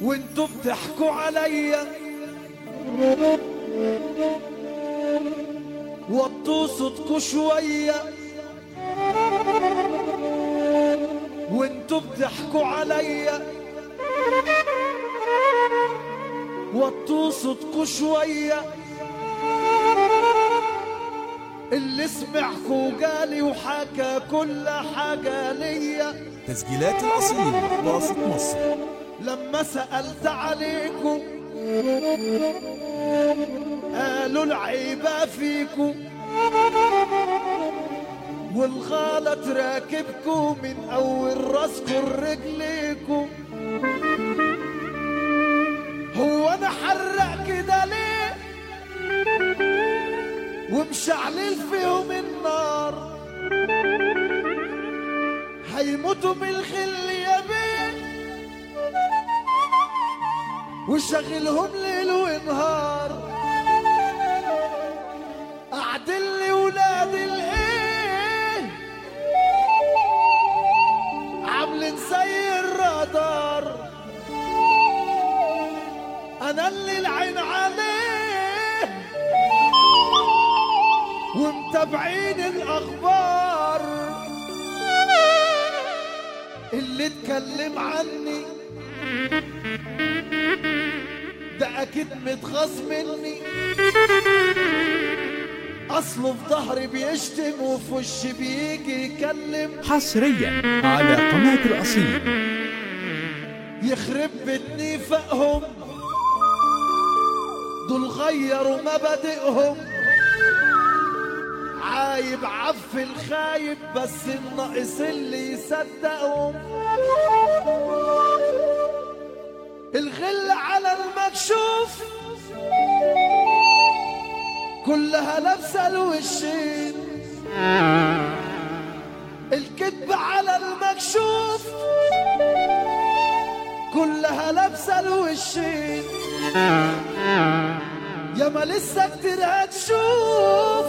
وانتوا بتحكوا عليا وطوا صوتكوا شوية وانتوا بتحكوا عليا وطوا صوتكوا شوية اللي سمعكوا جالي وحكى كل حاجة ليا تسجيلات الأصيل واسط مصر لما سألت عليكم قالوا العيبة فيكم والغلط راكبكم من أول راسكم رجليكم هو أنا حرق كده ليه ومشعلل فيهم النار هيموتوا بالخل يا بيه وشغلهم ليل ونهار اعدل لي ولاد الايه عاملين زي الرادار انا اللي العين عليه ومتابعين الاخبار اللي اتكلم عني ده اكيد متغاظ مني اصله في ظهري بيشتم وفي وشي بيجي يكلم حصريا على قناة الأصيل يخرب بيت نفاقهم دول غيروا مبادئهم عايب عف الخايب بس الناقص اللي يصدقهم الغل على المكشوف كلها لابسه الوشين الكذب على المكشوف كلها لابسه الوشين يا ما لسه كتير هتشوف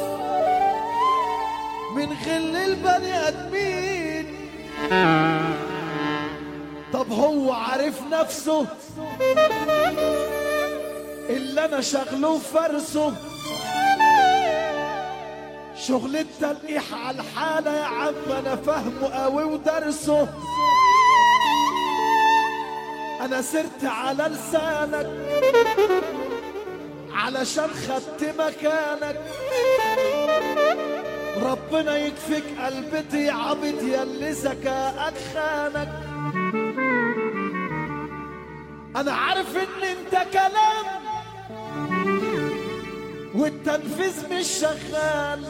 من غل البني ادمين طب هو عارف نفسه اللي انا شغله فرسه شغل التلقيح على الحالة يا عم انا فاهمه قوي ودرسه انا سرت على لسانك علشان خدت مكانك ربنا يكفيك قلبتي يا عبد يا اللي ذكاءك خانك انا عارف ان انت كلام والتنفيذ مش شغال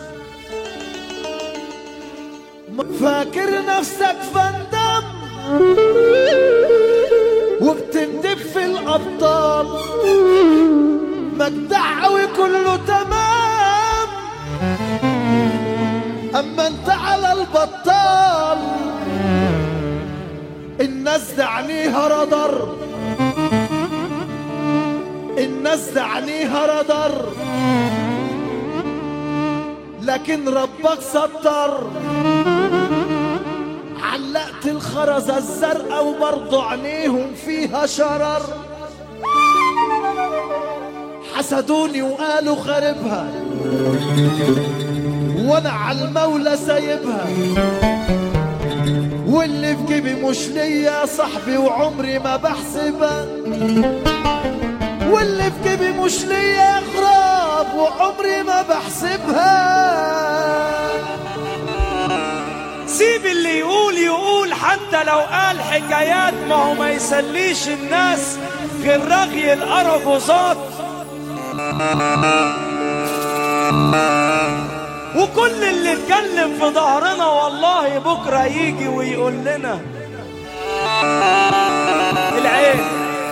فاكر نفسك فندم وبتندب في الابطال مجدع قوي كله تمام اما انت على البطال الناس ده عينيها رادر الناس ده عينيها رادر لكن ربك ستر علقت الخرزة الزرقاء وبرضه عينيهم فيها شرر حسدوني وقالوا خاربها وانا على المولى سايبها واللي في جيبي مش ليا يا صاحبي وعمري ما بحسبها واللي في جيبي مش ليا يا غراب وعمري ما بحسبها سيب اللي يقول يقول حتى لو قال حكايات ما هو ما يسليش الناس غير رغي الأرجوزات وكل اللي اتكلم في ظهرنا والله بكرة يجي ويقول لنا العين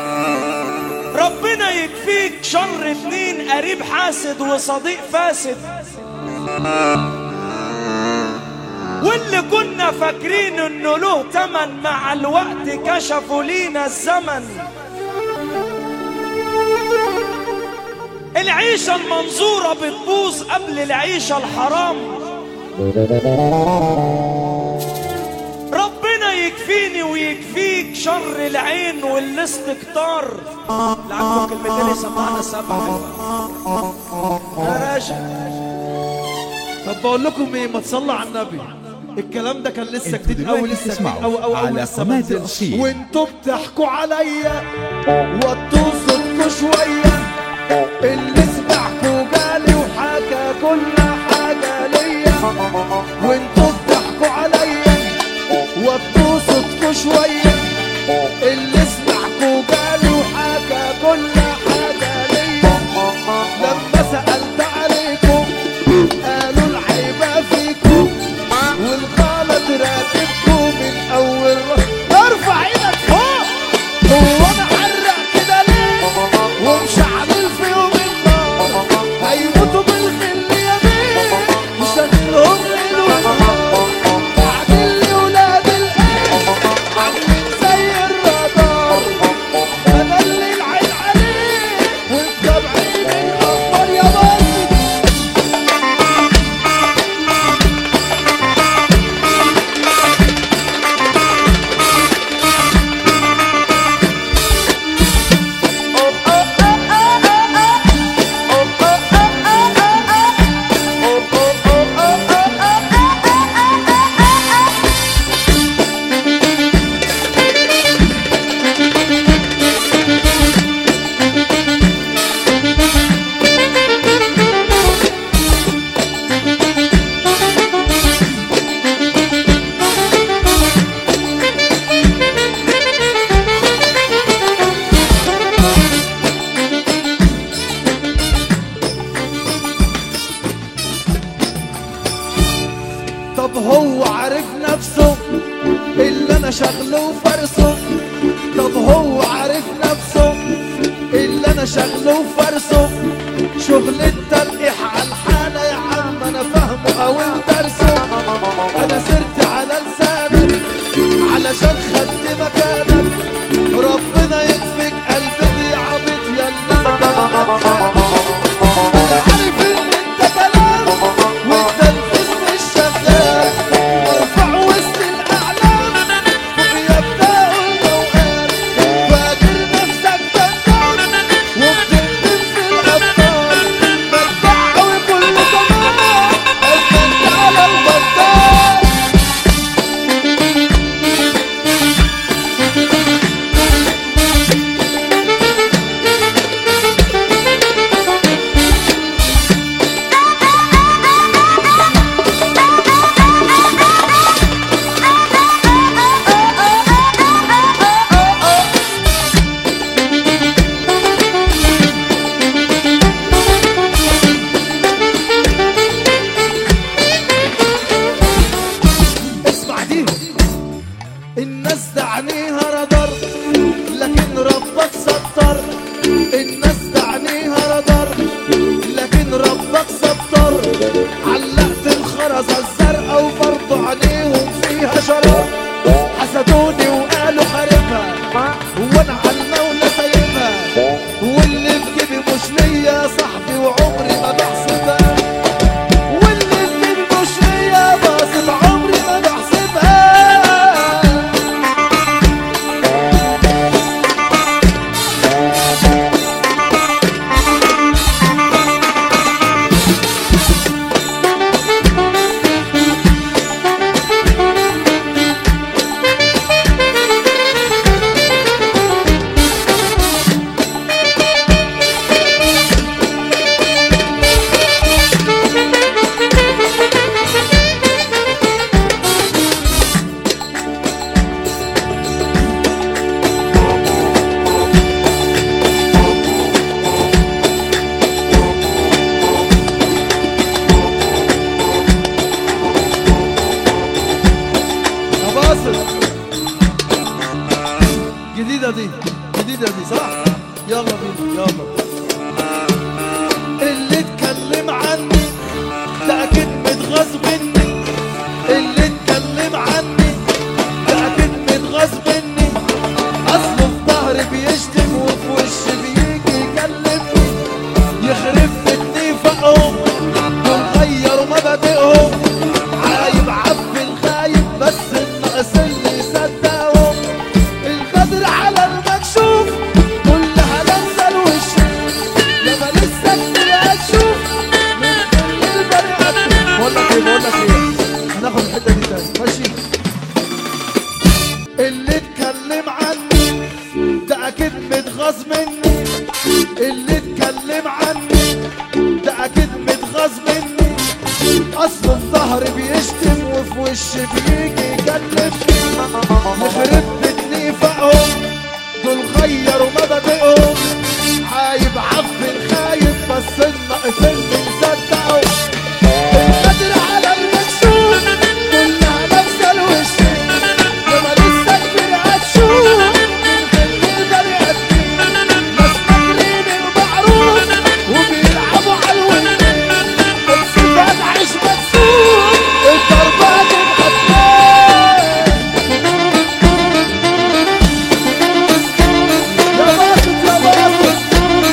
ربنا يكفيك شر اتنين قريب حاسد وصديق فاسد واللي كنا فاكرين انه له تمن مع الوقت كشفوا لينا الزمن العيشة المنظورة بتبوظ قبل العيشة الحرام ربنا يكفيني ويكفيك شر العين والاستكتار اللي عنده كلمتين يسمعنا سبعة يا راشد طب بقول لكم ايه ما تصلوا على النبي الكلام ده كان لسه انتوا جديد قوي دلوقتي لسه بتسمعوا جديد قوي قوي على قوي لسه قناة ما نزلش. الأصيل. وانتوا بتحكوا عليا وطوا صوتكوا شويه اللي سمعكوا جالي وحكى كل حاجه ليا وانتوا بتحكوا عليا وطوا صوتكوا شويه اللي سمعكوا جالي وحكى كل حاجه ليا لما سالت عليكم قالوا العيبه فيكم والغلط راكبكم من اول ر- ارفع ايدك فوق هو انا حرق كده ليه ومش عامل فيهم النار هيموتوا بالخل يمين وشغلهم ليل ونهار قاعدين لي ولاد الايه عاملين زي الرادار انا اللي العين عليه وانت بعينك اكبر يا باسط طب هو عارف نفسه اللي انا شغله وفرسه طب هو عارف نفسه اللي انا شغله وفرسه شغل التلقيح على الحالة يا عم انا فاهمه او درسه انا سرت على لسانك علشان خدت مكانك ربنا يكفيك قلبي يا عبيط يا اللي انت انا عارف ان انت كلام والتنفيذ مش شغال ارفع وسط الاعلام وبيبدأ الموقات فاكر نفسك فنان وبتكتب في الابطال مدفع وكل تمام قلبك على البطال اسمع دي الناس دعنيها ردر لكن ربك ستر الناس دعنيها ردر لكن ربك ستر علقت الخرزة الزرقاء وبرضه عينيهم فيها شرار حسدوني وقالوا خاربها وانا على المولى سايبها واللي في جيبي مش ليا يا صاحبي وعمري ما بحسبها واللي في جيبي مش ليا باصت عمري ما بحسبها يا باصر جديدة دي جديدة دي صح؟ يلا بينا يلا اللي اتكلم عني ده اكيد متغاظ مني اللي اتكلم عني ده اكيد متغاظ مني اصله في ظهري بيشتم وفي وشي بيجي يكلمني يخرب بيتني فوقهم ومغيروا مبادئهم عايب عبد الخايب بس الناقص اللي يصدق متغاظ مني اللي اتكلم عني ده اكيد متغاظ مني اصله في ظهري بيشتم وفي وشي بيجي يكلمني يخرب بيتني فوقهم دول غيروا مبادئهم عايب عفن خايب بس الناقصين مصدقوا القدر على المكشوف كلها نفس الوش لما لسه كبير هتشوف الخلي البني ادمين ناس فاكرين المعروف وبيلعبوا على الوين بس فتحش مكسوف الضربات الخطين يا باسط يا باسط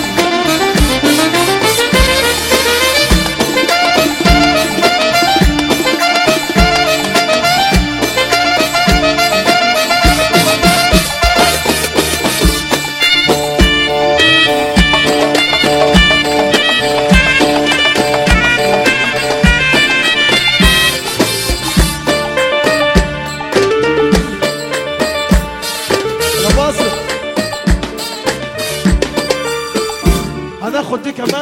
يا باسط هناخد دي كمان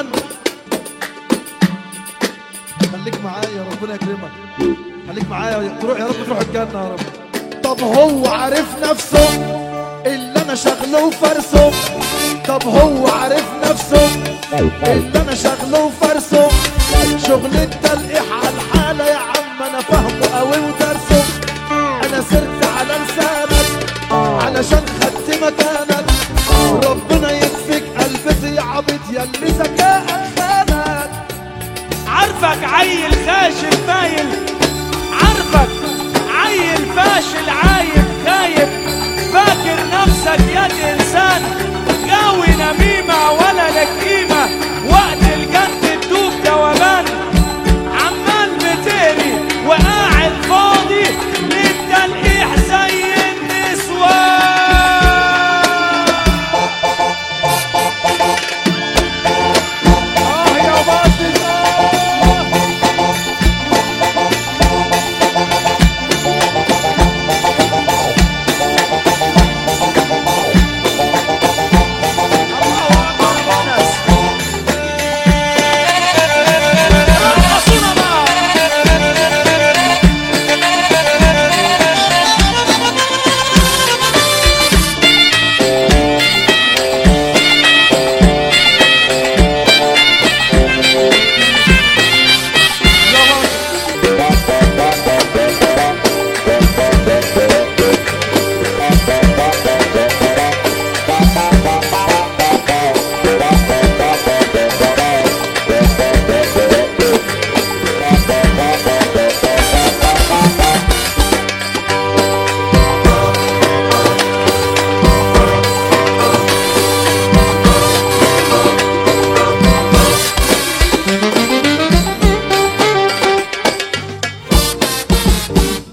خليك معايا ربنا يكرمك خليك معايا تروح يا رب تروح الجنة يا رب طب هو عارف نفسه اللي انا شغله وفرسه طب هو عارف نفسه اللي انا شغله وفرسه شغل التلقيح على الحالة يا عم انا فاهمه قوي ودرسه انا سرت على لسانك علشان